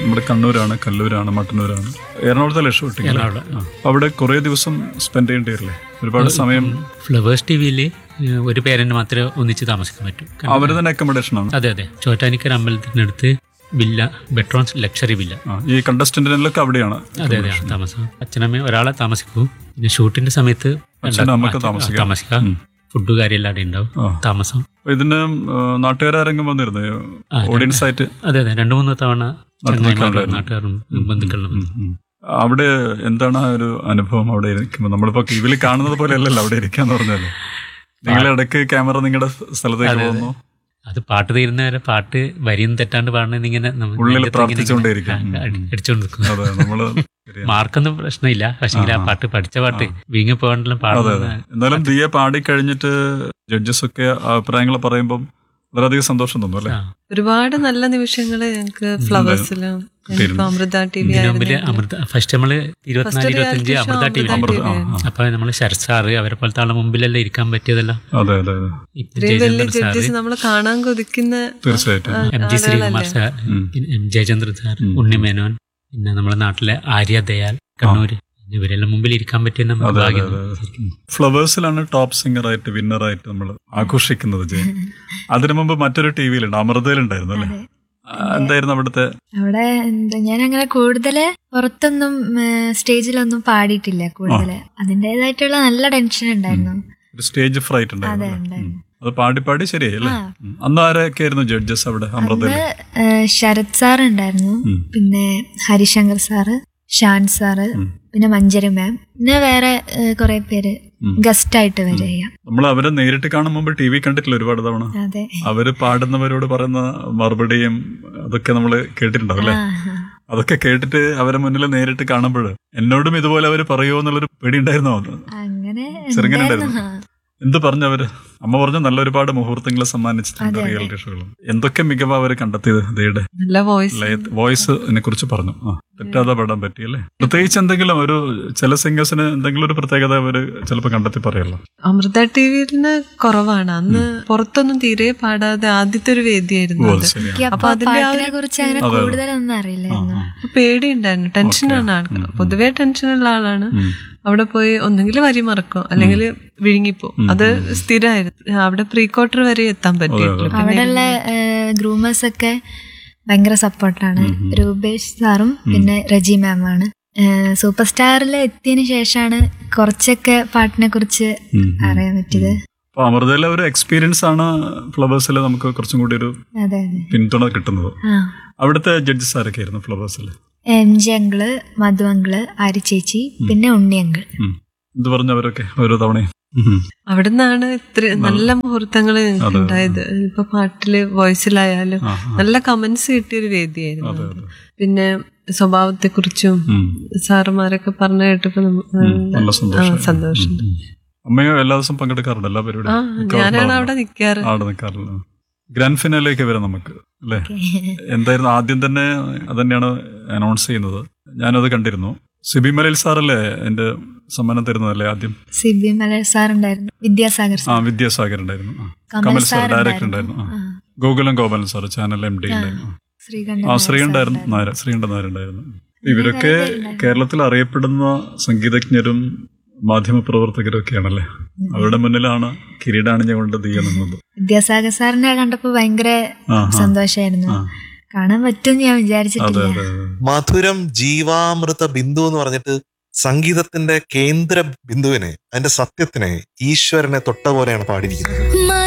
നമ്മുടെ കണ്ണൂരാണ് കല്ലൂരാണ് മട്ടന്നൂരാണ് എറണാകുളത്തല്ലേ ഷൂട്ടിംഗ് അല്ലേ? എറണാകുളം ആ. അപ്പൊ അവിടെ കുറേ ദിവസം സ്പെൻഡ് ചെയ്യേണ്ടി വരില്ലേ ഒരുപാട് സമയം ഫ്ലവേഴ്സ് ടി വിയിൽ ഒരു പേരന്റ് മാത്രമേ ഒന്നിച്ച് താമസിക്കാൻ പറ്റൂ കാരണം- അവർ തന്നെ അക്കോമഡേഷൻ ആണ് അതെ അതെ ചോറ്റാനിക്കര അമ്പലത്തിനടുത്ത് വില്ല ബെട്രോൺസ് ലക്ഷറി വില്ല ആ, ഈ കണ്ടസ്റ്റന്റിനൊക്കെ അവിടെയാണ് അതെ അതെ ആ, താമസം അച്ഛനമ്മ ഒരാളെ താമസിക്കൂ പിന്നെ ഷൂട്ടിന്റെ സമയത്ത് അച്ഛനും അമ്മയ്ക്ക് ആ, താമസിക്കാം. താമസിക്കാം ഉം. ഫുഡ് കാര്യമെല്ലാം അവിടെ ഉണ്ടാവും ആ. താമസം അപ്പൊ ഇതിന് നാട്ടുകാരെങ്കിലും വന്നിരുന്നു ആ, ഓഡിയൻസ് ആയിട്ട് അതെ അതെ രണ്ടു മൂന്ന് തവണ ചങ്ങായിമാരും ഉണ്ടായിരുന്നു. നാട്ടുകാരും ബന്ധുക്കളും ഉം, ഉം. അവിടെ എന്താണ് ആ ഒരു അനുഭവം അവിടെ ഇരിക്കുമ്പോൾ നമ്മളിപ്പോ ടിവിയിൽ കാണുന്നത് പോലെ അല്ലല്ലോ അവിടെ ഇരിക്കാന്ന് പറഞ്ഞാല് നിങ്ങൾ ഇടയ്ക്ക് ക്യാമറ നിങ്ങളുടെ സ്ഥലത്തേക്ക് പോകുന്നു അത് പാട്ട് തീരുന്നവരെ പാട്ട് വരിയും തെറ്റാണ്ട് പാടണെന്ന് ഇങ്ങനെ നമ്മ ഉള്ളിൽ നെഞ്ചത്ത് ഇങ്ങനെ പ്രാർത്ഥിച്ചുകൊണ്ടേയിരിക്കും. ആ, അടി- അടിച്ചുകൊണ്ട് നിൽക്കും അതെ നമ്മള് ശരിയാ. മാർക്കൊന്നും പ്രശ്നമില്ല പക്ഷേ ആ പാട്ട് പഠിച്ച പാട്ട് വീങ്ങി പോകാണ്ടെല്ലാം അതെ അതെ പാടുന്ന എന്നാലും ദിയ പാടി കഴിഞ്ഞിട്ട് ജഡ്ജസ് ഒക്കെ അഭിപ്രായങ്ങൾ പറയുമ്പോൾ വളരെയധികം സന്തോഷം തോന്നും അല്ലേ ആ. ഒരുപാട് നല്ല നിമിഷങ്ങള് ഞങ്ങൾക്ക് ഫ്ലവേഴ്സിലും ഇപ്പൊ അമൃത ടി വി ഇതിനു മുമ്പില് അമൃത ഫസ്റ്റ് നമ്മള് ഇരുപത്തിനാല് First ഇരുപത്തഞ്ച് reality show Amrita T V Amrita Amrita ആ, ആ. അപ്പൊ നമ്മള് ശരത് സാറ് അവരെ പോലത്തെ ആളെ മുമ്പിലെല്ലാം ഇരിക്കാൻ പറ്റിയതെല്ലാം അതെ അതെ അതെ ഇപ്പൊ ഇത്രയും വലിയ ജയചന്ദ്രൻ സാറ് ജഡ്ജസ് നമ്മൾ കാണാൻ കൊതിക്കുന്ന തീർച്ചയായിട്ടും എം ജി ശ്രീകുമാർ സാർ ഉം. പിന്നെ എം ജയചന്ദ്രൻ സാർ ഉണ്ണിമേനോൻ പിന്നെ നമ്മുടെ നാട്ടിലെ ആര്യ ദയാൽ കണ്ണൂര് പിന്നെ ഇവരെല്ലാം മുമ്പിൽ ഇരിക്കാൻ പറ്റിയ നമുക്ക് അതെ, അതെ, ഭാഗ്യം അതെ. ഫ്ലവേഴ്സിലാണ് ടോപ്പ് സിംഗർ ആയിട്ട് വിന്നർ ആയിട്ട് നമ്മൾ ആഘോഷിക്കുന്നത് ജയൻ അതിനു മുമ്പ് മറ്റൊരു ടി വിയിലുണ്ട് അമൃതയിലുണ്ടായിരുന്നു അല്ലേ ആ, എന്തായിരുന്നു അവിടുത്തെ അവിടെ എന്താ ഞാൻ അങ്ങനെ കൂടുതല് പുറത്തൊന്നും ഏഹ്, സ്റ്റേജിലൊന്നും പാടിയിട്ടില്ല കൂടുതല് അതിൻ്റെതായിട്ടുള്ള നല്ല ടെൻഷൻ ഉണ്ടായിരുന്നു ഒരു സ്റ്റേജ് ഫ്രൈറ്റ് അതെ ഉണ്ടായിരുന്നു അല്ലേ? ഉണ്ടായിരുന്നു അത് പാടി പാടി ശരിയായി അല്ലേ ആ. ഉം. അന്ന് ആരൊക്കെ ആയിരുന്നു ജഡ്ജസ് അവിടെ അമൃതയിൽ അന്ന് ഏഹ്, ശരത് സാർ ഉണ്ടായിരുന്നു ഉം. പിന്നെ ഹരിശങ്കർ സാറ് ഷാൻ സാറ് ഉം. പിന്നെ മഞ്ജരി മാം പിന്നെ വേറെ ഏഹ്, കുറെ പേര് ഉം. ഗസ്റ്റ് ആയിട്ട് വരിക നമ്മൾ അവരെ നേരിട്ട് കാണും മുമ്പ് ടി വി കണ്ടിട്ടില്ല ഒരുപാട് തവണ അതെ അവര് പാടുന്നവരോട് പറയുന്ന മറുപടിയും അതൊക്കെ നമ്മൾ കേട്ടിട്ടുണ്ടാവും അല്ലേ ആ, ആ. അതൊക്കെ കേട്ടിട്ട് അവരെ മുന്നിൽ നേരിട്ട് കാണുമ്പോൾ എന്നോടും ഇതുപോലെ അവര് പറയുമോ എന്നുള്ളൊരു പേടി ഉണ്ടായിരുന്നോ അങ്ങനെ ചെറുങ്ങനെ ഉണ്ടായിരുന്നു. ഉണ്ടായിരുന്നു. എന്ത് പറഞ്ഞു അവര് അമ്മ പറഞ്ഞു നല്ല ഒരുപാട് മുഹൂർത്തങ്ങൾ സമ്മാനിച്ചിട്ടുണ്ട് അതെ, അതെ. റിയാലിറ്റി ഷോകളും എന്തൊക്കെ മികവാ അവര് കണ്ടെത്തിയത് ദയുടെ നല്ല വോയിസ് വോയിസിനെ കുറിച്ച് പറഞ്ഞു ആ തെറ്റാതെ പാടാൻ പറ്റിയല്ലേ പ്രത്യേകിച്ച് എന്തെങ്കിലും ഒരു ചില സിംഗേഴ്സിന് എന്തെങ്കിലും ഒരു പ്രത്യേകത അവര് ചിലപ്പോൾ കണ്ടെത്തി പറയല്ലോ അമൃത ടി വിയില് കുറവാണ് അന്ന് പുറത്തൊന്നും തീരെ പാടാതെ ആദ്യത്തെ ഒരു വേദിയായിരുന്നു ഓ അത് അത് ശരിയാ എനിക്ക് അപ്പൊ അപ്പൊ അതിന്റെ ആ പാട്ടിനെ ഒരു- കുറിച്ച് അങ്ങനെ അതെ, അതെ. കൂടുതലൊന്നും അറിയില്ലായിരുന്നു അപ്പൊ പേടിയുണ്ടായിരുന്നു ടെൻഷനാണ് ആൾക്ക് പൊതുവെ ടെൻഷനുള്ള ആളാണ് ഉം. അവിടെ പോയി ഒന്നെങ്കിൽ വരി മറക്കും അല്ലെങ്കിൽ വിഴുങ്ങിപ്പോ അത് സ്ഥിരമായിരുന്നു അവിടെ പ്രീ ക്വാർട്ടർ വരെ എത്താൻ പറ്റിയിട്ടില്ല പിന്നെ അവിടെയുള്ള ഗ്രൂമേഴ്സ് ഒക്കെ ഭയങ്കര സപ്പോർട്ടാണ് രൂപേഷ് സാറും പിന്നെ റജി മാമാണ് സൂപ്പർ സ്റ്റാറിൽ എത്തിയതിനു ശേഷമാണ് കുറച്ചൊക്കെ പാട്ടിനെ കുറിച്ച് ഉം, ഉം. അറിയാൻ പറ്റിയത് അപ്പൊ അമൃതയിലെ ഒരു എക്സ്പീരിയൻസ് ആണ് ഫ്ലവേഴ്സിൽ നമുക്ക് കുറച്ചും കൂടി ഒരു അതെ അതെ പിന്തുണ കിട്ടുന്നത് ആ അവിടുത്തെ ജഡ്ജസ് ആരൊക്കെ ആയിരുന്നു ഫ്ലവേഴ്സിൽ M G uncle Madhu uncle ആരി ചേച്ചി പിന്നെ ഉണ്ണി അങ്കിൾ എന്ത് പറഞ്ഞു അവരൊക്കെ ഓരോ തവണയും ഉം. അവിടെ നിന്നാണ് ഇത്ര നല്ല മുഹൂർത്തങ്ങൾ അതെ. ഉണ്ടായത് ഇപ്പൊ പാട്ടില് വോയിസിലായാലും ആ, ആ. നല്ല കമന്റ്സ് കിട്ടിയ ഒരു വേദിയായിരുന്നു അതെ, അത്. അതെ. പിന്നെ സ്വഭാവത്തെ കുറിച്ചും ഉം. സാറുമാരൊക്കെ പറഞ്ഞു കേട്ടപ്പോ നമുക്ക് ഉം. നല്ല സന്തോഷം ആ, സന്തോഷം ഉം, ഉം. അമ്മയോ എല്ലാ ദിവസവും പങ്കെടുക്കാറുണ്ട് എല്ലാ ആ പരിപാടിയും ഞാനാണ് അവിടെ നിക്കാറ് അവിടെ നിൽക്കാറില്ല ഗ്രാൻഡ് ഫിനാലേക്ക് വരാം നമുക്ക് അല്ലേ എന്തായിരുന്നു ആദ്യം തന്നെ അതന്നെയാണ് അനൗൺസ് ചെയ്യുന്നത് ഞാനത് കണ്ടിരുന്നു സിബി മലയിൽ സാറല്ലേ എന്റെ സമ്മാനം തരുന്നതല്ലേ ആദ്യം സി ബി മലർ സാർ ഉണ്ടായിരുന്നു വിദ്യാസാഗർ ആ സാർ വിദ്യാസാഗർ ഉണ്ടായിരുന്നു ആ. Kamal Kamal sir sir director ഉണ്ടായിരുന്നു. ഉണ്ടായിരുന്നു ആ. ആ. Gokulam Gopalan sir channel M D ഉണ്ടായിരുന്നു ശ്രീകണ്ഠൻ ആ നായർ ശ്രീകണ്ഠായിരുന്നു സാർ നായർ ശ്രീകണ്ഠൻ നായരുണ്ടായിരുന്നു ഇവരൊക്കെ കേരളത്തിൽ അറിയപ്പെടുന്ന സംഗീതജ്ഞരും മാധ്യമപ്രവർത്തകരും ഒക്കെയാണല്ലേ അവരുടെ മുന്നിലാണ് കിരീടാണിഞ്ഞുകൊണ്ട് തീയ നിന്നത് വിദ്യാസാഗർ സാറിനെ കണ്ടപ്പോ ഭയങ്കര ആ, ആ. സന്തോഷായിരുന്നു ആ. കാണാൻ പറ്റുമെന്ന് ഞാൻ അതെ വിചാരിച്ചിട്ടില്ല അതെ അതെ മധുരം ജീവാമൃത ബിന്ദു എന്ന് പറഞ്ഞിട്ട് സംഗീതത്തിന്റെ കേന്ദ്ര ബിന്ദുവിനെ അതിന്റെ സത്യത്തിനെ ഈശ്വരനെ തൊട്ട പോലെയാണ് പാടിയിരിക്കുന്നത്